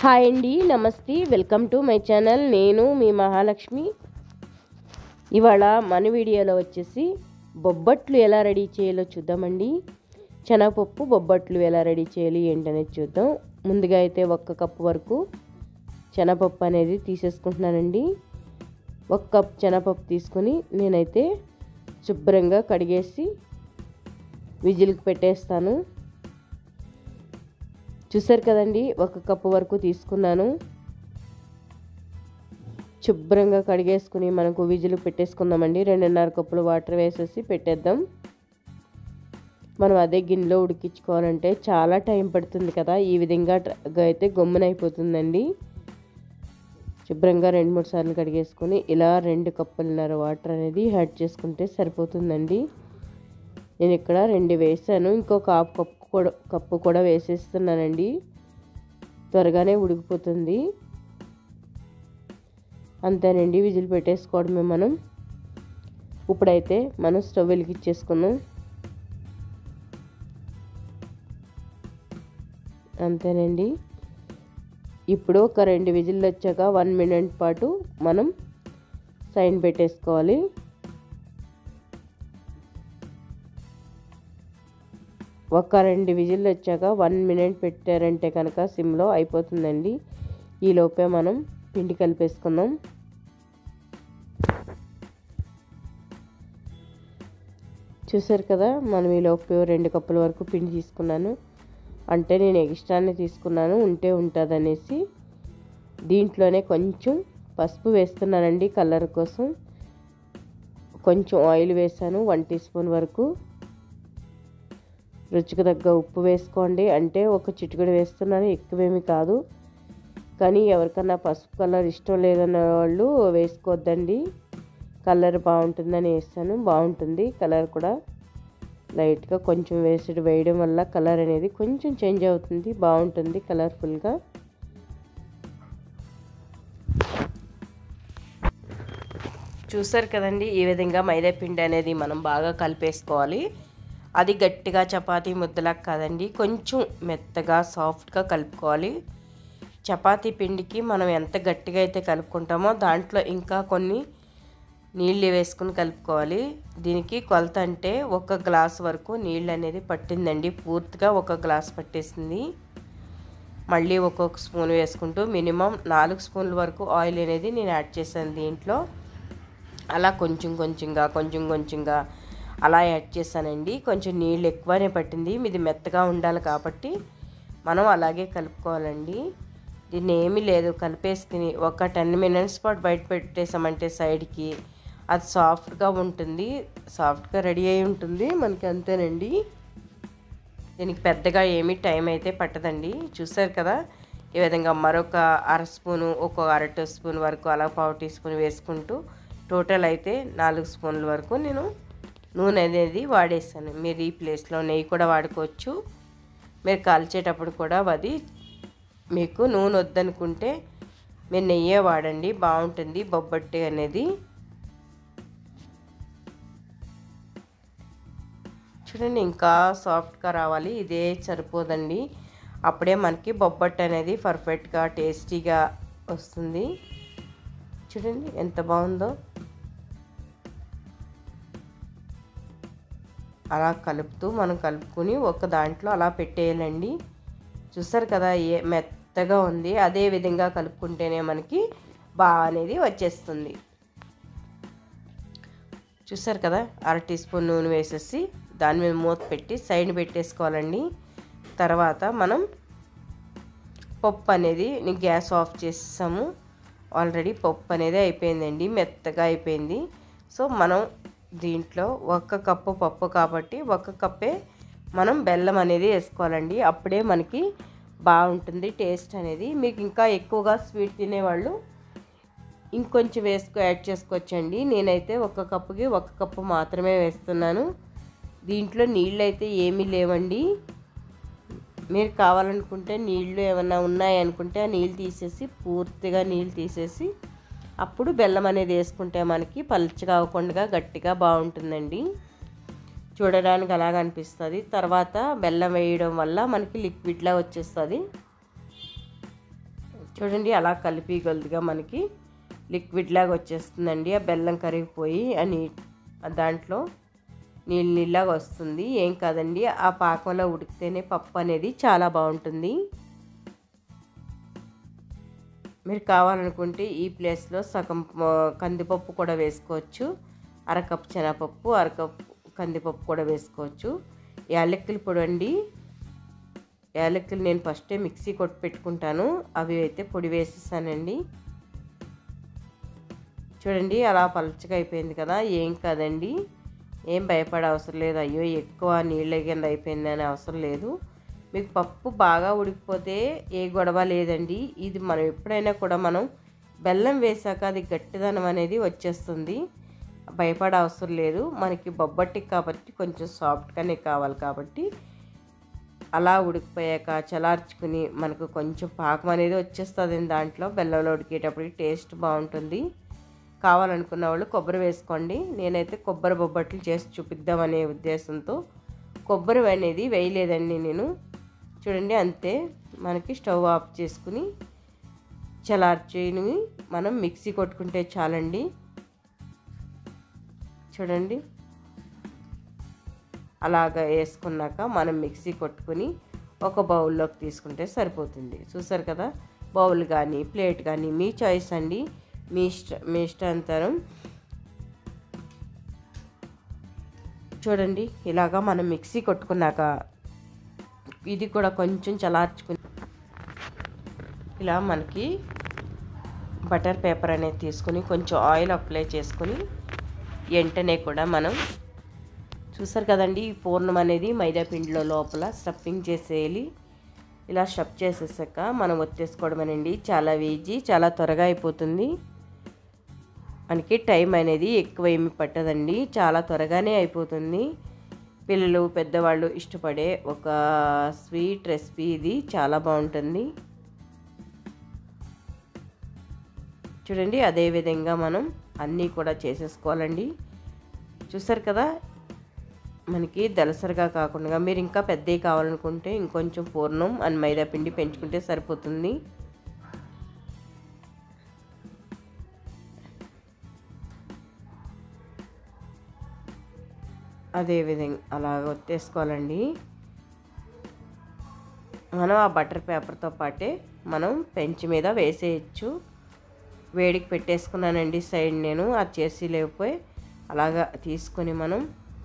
hi అండి నమస్తే welcome to my channel నేను మీ మహాలక్ష్మి ఇవాళ మన వీడియోలో వచ్చేసి బొబ్బట్లు ఎలా రెడీ చేయాలో చూద్దామండి శనగపప్పు బొబ్బట్లు ఎలా రెడీ చేయాలి ఏంటనేది చూద్దాం ముందుగా అయితే ఒక్క కప్పు వరకు శనగపప్పు అనేది తీసేసుకుంటున్నానండి ఒక కప్ శనగపప్పు తీసుకొని నేనైతే శుభ్రంగా కడిగేసి విజిల్కి పెట్టేస్తాను చూసారు కదండి ఒక కప్పు వరకు తీసుకున్నాను శుభ్రంగా కడిగేసుకుని మనకు విజిల్ పెట్టేసుకుందామండి రెండున్నర కప్పులు వాటర్ వేసేసి పెట్టేద్దాం మనం అదే గిన్నెలో ఉడికించుకోవాలంటే చాలా టైం పడుతుంది కదా ఈ విధంగా అయితే గమ్మునైపోతుందండి శుభ్రంగా రెండు మూడు సార్లు కడిగేసుకొని ఇలా రెండు కప్పులున్నర వాటర్ అనేది యాడ్ చేసుకుంటే సరిపోతుందండి నేను ఇక్కడ రెండు వేసాను ఇంకొక హాఫ్ కప్పు కూడా కప్పు కూడా వేసేస్తున్నానండి త్వరగానే ఉడికిపోతుంది అంతేనండి విజిల్ పెట్టేసుకోవడమే మనం ఇప్పుడైతే మనం స్టవ్ వెలిగించేసుకుందాం అంతేనండి ఇప్పుడు ఒక రెండు విజిల్లు వచ్చాక వన్ మినిట్ పాటు మనం సైన్ పెట్టేసుకోవాలి ఒక రెండు విజిల్లు వచ్చాక వన్ మినిట్ పెట్టారంటే కనుక సిమ్లో అయిపోతుందండి ఈ లోపే మనం పిండి కలిపేసుకుందాం చూసారు కదా మనం ఈ లోపు రెండు కప్పుల వరకు పిండి తీసుకున్నాను అంటే నేను ఎక్స్ట్రానే తీసుకున్నాను ఉంటే ఉంటుంది అనేసి దీంట్లోనే కొంచెం పసుపు వేస్తున్నానండి కలర్ కోసం కొంచెం ఆయిల్ వేసాను వన్ టీ స్పూన్ వరకు రుచికి తగ్గ ఉప్పు వేసుకోండి అంటే ఒక చిటికెడు వేస్తున్నాను ఎక్కువేమి కాదు కానీ ఎవరికన్నా పసుపు కలర్ ఇష్టం లేదన్న వాళ్ళు వేసుకోవద్దండి కలర్ బాగుంటుందని వేస్తాను బాగుంటుంది కలర్ కూడా లైట్గా కొంచెం వేసి వేయడం వల్ల కలర్ అనేది కొంచెం చేంజ్ అవుతుంది బాగుంటుంది కలర్ఫుల్గా చూసారు కదండి ఈ విధంగా మైదా పిండి అనేది మనం బాగా కలిపేసుకోవాలి అది గట్టిగా చపాతీ ముద్దలా కాదండి కొంచెం మెత్తగా సాఫ్ట్గా కలుపుకోవాలి చపాతీ పిండికి మనం ఎంత గట్టిగా అయితే కలుపుకుంటామో దాంట్లో ఇంకా కొన్ని నీళ్ళు వేసుకుని కలుపుకోవాలి దీనికి కొలత అంటే ఒక గ్లాస్ వరకు నీళ్ళు అనేది పట్టిందండి పూర్తిగా ఒక గ్లాస్ పట్టేసింది మళ్ళీ ఒక్కొక్క స్పూన్ వేసుకుంటూ మినిమం నాలుగు స్పూన్ల వరకు ఆయిల్ అనేది నేను యాడ్ చేశాను దీంట్లో అలా కొంచెం కొంచెంగా కొంచెం కొంచెంగా అలా యాడ్ చేశానండి కొంచెం నీళ్ళు ఎక్కువనే పట్టింది ఇది మెత్తగా ఉండాలి కాబట్టి మనం అలాగే కలుపుకోవాలండి దీన్ని ఏమీ లేదు కలిపేసుకుని ఒక టెన్ మినిట్స్ పాటు బయట పెట్టేసామంటే సైడ్కి అది సాఫ్ట్గా ఉంటుంది సాఫ్ట్గా రెడీ అయి ఉంటుంది మనకి అంతేనండి దీనికి పెద్దగా ఏమీ టైం అయితే పట్టదండి చూసారు కదా ఈ విధంగా మరొక అర స్పూను ఒక అర టీ స్పూన్ వరకు అలా పావు టీ స్పూన్ వేసుకుంటూ టోటల్ అయితే నాలుగు స్పూన్ల వరకు నేను నూనె అనేది వాడేసాను మీరు ఈ ప్లేస్లో నెయ్యి కూడా వాడుకోవచ్చు మీరు కాల్చేటప్పుడు కూడా అది మీకు నూనె వద్దనుకుంటే మీరు నెయ్యే వాడండి బాగుంటుంది బొబ్బట్టి అనేది చూడండి ఇంకా సాఫ్ట్గా రావాలి ఇదే సరిపోదండి అప్పుడే మనకి బొబ్బట్టు అనేది పర్ఫెక్ట్గా టేస్టీగా వస్తుంది చూడండి ఎంత బాగుందో అలా కలుపుతూ మనం కలుపుకొని ఒక దాంట్లో అలా పెట్టేయాలండి చూసారు కదా ఏ మెత్తగా ఉంది అదే విధంగా కలుపుకుంటేనే మనకి బాగా అనేది వచ్చేస్తుంది చూసారు కదా అర టీ స్పూన్ నూనె వేసేసి దాని మీద మూత పెట్టి సైడ్ పెట్టేసుకోవాలండి తర్వాత మనం పప్పు అనేది గ్యాస్ ఆఫ్ చేసాము ఆల్రెడీ పప్పు అనేది అయిపోయిందండి మెత్తగా అయిపోయింది సో మనం దీంట్లో ఒక కప్పు పప్పు కాబట్టి ఒక కప్పే మనం బెల్లం అనేది వేసుకోవాలండి అప్పుడే మనకి బాగుంటుంది టేస్ట్ అనేది మీకు ఇంకా ఎక్కువగా స్వీట్ తినేవాళ్ళు ఇంకొంచెం వేసుకో యాడ్ చేసుకోవచ్చండి నేనైతే ఒక కప్పుకి ఒక కప్పు మాత్రమే వేస్తున్నాను దీంట్లో నీళ్ళు అయితే ఏమీ లేవండి మీరు కావాలనుకుంటే నీళ్ళు ఏమన్నా ఉన్నాయనుకుంటే ఆ నీళ్ళు తీసేసి పూర్తిగా నీళ్ళు తీసేసి అప్పుడు బెల్లం అనేది వేసుకుంటే మనకి పలుచగా అవ్వకుండా గట్టిగా బాగుంటుందండి చూడడానికి అలాగ అనిపిస్తుంది తర్వాత బెల్లం వేయడం వల్ల మనకి లిక్విడ్లా వచ్చేస్తుంది చూడండి అలా కలిపి కొద్దిగా మనకి లిక్విడ్ లాగా వచ్చేస్తుందండి ఆ బెల్లం కరిగిపోయి ఆ నీ ఆ దాంట్లో నీళ్ళు నీళ్ళగా వస్తుంది ఏం కాదండి ఆ పాకంలో ఉడికితేనే పప్పు అనేది చాలా బాగుంటుంది మీరు కావాలనుకుంటే ఈ ప్లేస్లో సగం ఆ, కందిపప్పు కూడా వేసుకోవచ్చు అరకప్ శనగపప్పు అరకప్ కందిపప్పు కూడా వేసుకోవచ్చు యాలక్కుల పొడి అండి యాలక్కులు నేను ఫస్టే మిక్సీ కొట్టి పెట్టుకుంటాను అవి అయితే పొడి వేసేసానండి చూడండి అలా పలచగా అయిపోయింది కదా ఏం కాదండి ఏం భయపడే అవసరం లేదు అయ్యో ఎక్కువ నీళ్ళ కింద అయిపోయింది అనే అవసరం లేదు మీకు పప్పు బాగా ఉడికిపోతే ఏ గొడవ లేదండి ఇది మనం ఎప్పుడైనా కూడా మనం బెల్లం వేసాక అది గట్టిదనం అనేది వచ్చేస్తుంది భయపడే అవసరం లేదు మనకి బొబ్బట్టికి కాబట్టి కొంచెం సాఫ్ట్గానే కావాలి కాబట్టి అలా ఉడికిపోయాక చలార్చుకుని మనకు కొంచెం పాకం అనేది వచ్చేస్తుంది దాంట్లో బెల్లంలో ఉడికేటప్పటికి టేస్ట్ బాగుంటుంది కావాలనుకున్న వాళ్ళు కొబ్బరి వేసుకోండి నేనైతే కొబ్బరి బొబ్బట్లు చేసి చూపిద్దామనే ఉద్దేశంతో కొబ్బరి అనేది వేయలేదండి నేను చూడండి అంతే మనకి స్టవ్ ఆఫ్ చేసుకుని చలార్చిని మనం మిక్సీ కొట్టుకుంటే చాలండి చూడండి అలాగ వేసుకున్నాక మనం మిక్సీ కొట్టుకుని ఒక బౌల్లోకి తీసుకుంటే సరిపోతుంది చూసారు కదా బౌల్ కానీ ప్లేట్ కానీ మీ చాయిస్ అండి మీ ఇష్ట మీ ఇష్టాంతరం చూడండి ఇలాగా మనం మిక్సీ కొట్టుకున్నాక ఇది కూడా కొంచెం చలార్చుకుని ఇలా మనకి బటర్ పేపర్ అనేది తీసుకుని కొంచెం ఆయిల్ అప్లై చేసుకుని వెంటనే కూడా మనం చూసారు కదండి ఈ పూర్ణం అనేది మైదా పిండిలో లోపల స్టఫింగ్ చేసేయాలి ఇలా స్టఫ్ చేసేసాక మనం ఒత్తేసుకోవడమేనండి చాలా ఈజీ చాలా త్వరగా అయిపోతుంది మనకి టైం అనేది ఎక్కువ ఏమి పట్టదండి చాలా త్వరగానే అయిపోతుంది పిల్లలు పెద్దవాళ్ళు ఇష్టపడే ఒక స్వీట్ రెసిపీ ఇది చాలా బాగుంటుంది చూడండి అదే విధంగా మనం అన్నీ కూడా చేసేసుకోవాలండి చూసారు కదా మనకి దలసరిగా కాకుండా మీరు ఇంకా పెద్దవి కావాలనుకుంటే ఇంకొంచెం పూర్ణం అండ్ మైదా పిండి పెంచుకుంటే సరిపోతుంది అదే విధంగా అలాగ ఒత్తేసుకోవాలండి మనం ఆ బటర్ పేపర్తో పాటే మనం పెంచి మీద వేసేయచ్చు వేడికి పెట్టేసుకున్నానండి సైడ్ నేను అది చేసి లేకపోయి అలాగా తీసుకొని మనం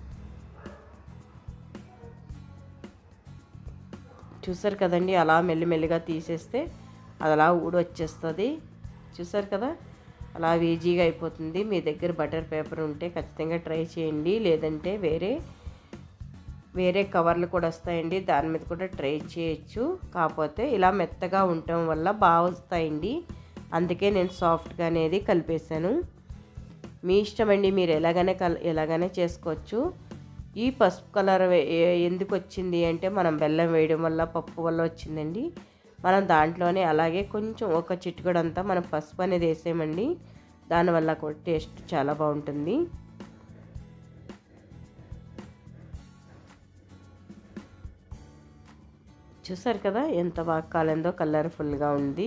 చూసారు కదండి అలా మెల్లిమెల్లిగా తీసేస్తే అది అలా ఊడి వచ్చేస్తుంది చూసారు కదా అలా ఈజీగా అయిపోతుంది మీ దగ్గర బటర్ పేపర్ ఉంటే ఖచ్చితంగా ట్రై చేయండి లేదంటే వేరే వేరే కవర్లు కూడా వస్తాయండి దాని మీద కూడా ట్రై చేయొచ్చు కాకపోతే ఇలా మెత్తగా ఉండటం వల్ల బాగా వస్తాయండి అందుకే నేను సాఫ్ట్గా అనేది కలిపేశాను మీ ఇష్టం అండి మీరు ఎలాగైనా కల్ ఎలాగైనా చేసుకోవచ్చు ఈ పసుపు కలర్ వే- ఏ- ఎందుకు వచ్చింది అంటే మనం బెల్లం వేయడం వల్ల పప్పు వల్ల వచ్చిందండి మనం దాంట్లోనే అలాగే కొంచెం ఒక చిటికడంతా మనం పసుపు అనేది వేసామండి దానివల్ల కూడా టేస్ట్ చాలా బాగుంటుంది చూసారు కదా ఎంత బాగా కాలిందో కలర్ఫుల్గా ఉంది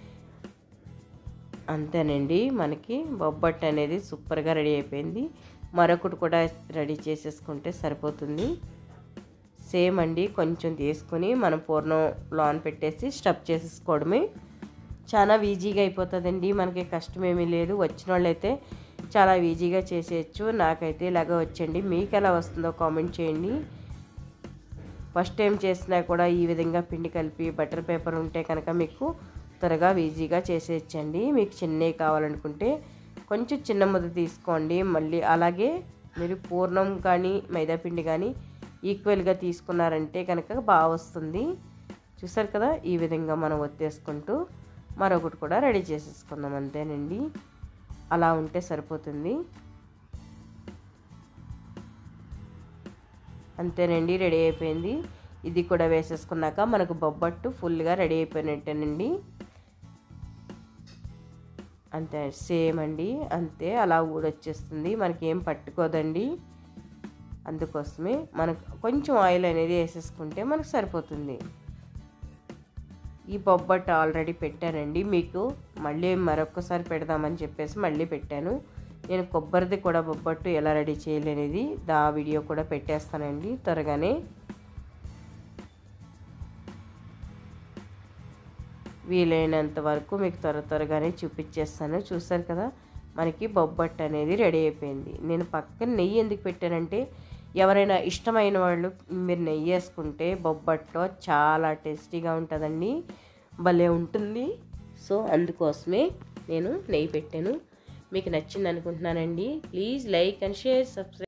అంతేనండి మనకి బొబ్బట్టు అనేది సూపర్గా రెడీ అయిపోయింది మరొకటి కూడా రెడీ చేసేసుకుంటే సరిపోతుంది సేమ్ అండి కొంచెం తీసుకొని మనం పూర్ణం లోన్ పెట్టేసి స్టఫ్ చేసేసుకోవడమే చాలా ఈజీగా అయిపోతుందండి మనకి కష్టం ఏమీ లేదు వచ్చిన వాళ్ళైతే చాలా ఈజీగా చేసేయచ్చు నాకైతే ఇలాగ వచ్చండి మీకు ఎలా వస్తుందో కామెంట్ చేయండి ఫస్ట్ టైం చేసినా కూడా ఈ విధంగా పిండి కలిపి బటర్ పేపర్ ఉంటే కనుక మీకు త్వరగా ఈజీగా చేసేయచ్చండి మీకు చిన్నవి కావాలనుకుంటే కొంచెం చిన్న ముద్ద తీసుకోండి మళ్ళీ అలాగే మీరు పూర్ణం కానీ మైదా పిండి కానీ ఈక్వల్గా తీసుకున్నారంటే కనుక బాగా వస్తుంది చూసారు కదా ఈ విధంగా మనం ఒత్తేసుకుంటూ మరొకటి కూడా రెడీ చేసేసుకుందాం అంతేనండి అలా ఉంటే సరిపోతుంది అంతేనండి రెడీ అయిపోయింది ఇది కూడా వేసేసుకున్నాక మనకు బొబ్బట్టు ఫుల్గా రెడీ అయిపోయినట్టేనండి అంతే సేమ్ అండి అంతే అలా ఊడొచ్చేస్తుంది మనకి ఏం పట్టుకోదండి అందుకోసమే మనకు కొంచెం ఆయిల్ అనేది వేసేసుకుంటే మనకు సరిపోతుంది ఈ బొబ్బట్టు ఆల్రెడీ పెట్టానండి మీకు మళ్ళీ మరొకసారి పెడదామని చెప్పేసి మళ్ళీ పెట్టాను నేను కొబ్బరిది కూడా బొబ్బట్టు ఎలా రెడీ చేయలేనిది దా వీడియో కూడా పెట్టేస్తానండి త్వరగానే వీలైనంత వరకు మీకు త్వర త్వరగానే చూపించేస్తాను చూసారు కదా మనకి బొబ్బట్టు అనేది రెడీ అయిపోయింది నేను పక్కన నెయ్యి ఎందుకు పెట్టానంటే ఎవరైనా ఇష్టమైన వాళ్ళు మీరు నెయ్యి వేసుకుంటే బొబ్బట్టు చాలా టేస్టీగా ఉంటుందండి భలే ఉంటుంది సో అందుకోసమే నేను నెయ్యి పెట్టాను మీకు నచ్చింది అనుకుంటున్నానండి please like and share subscribe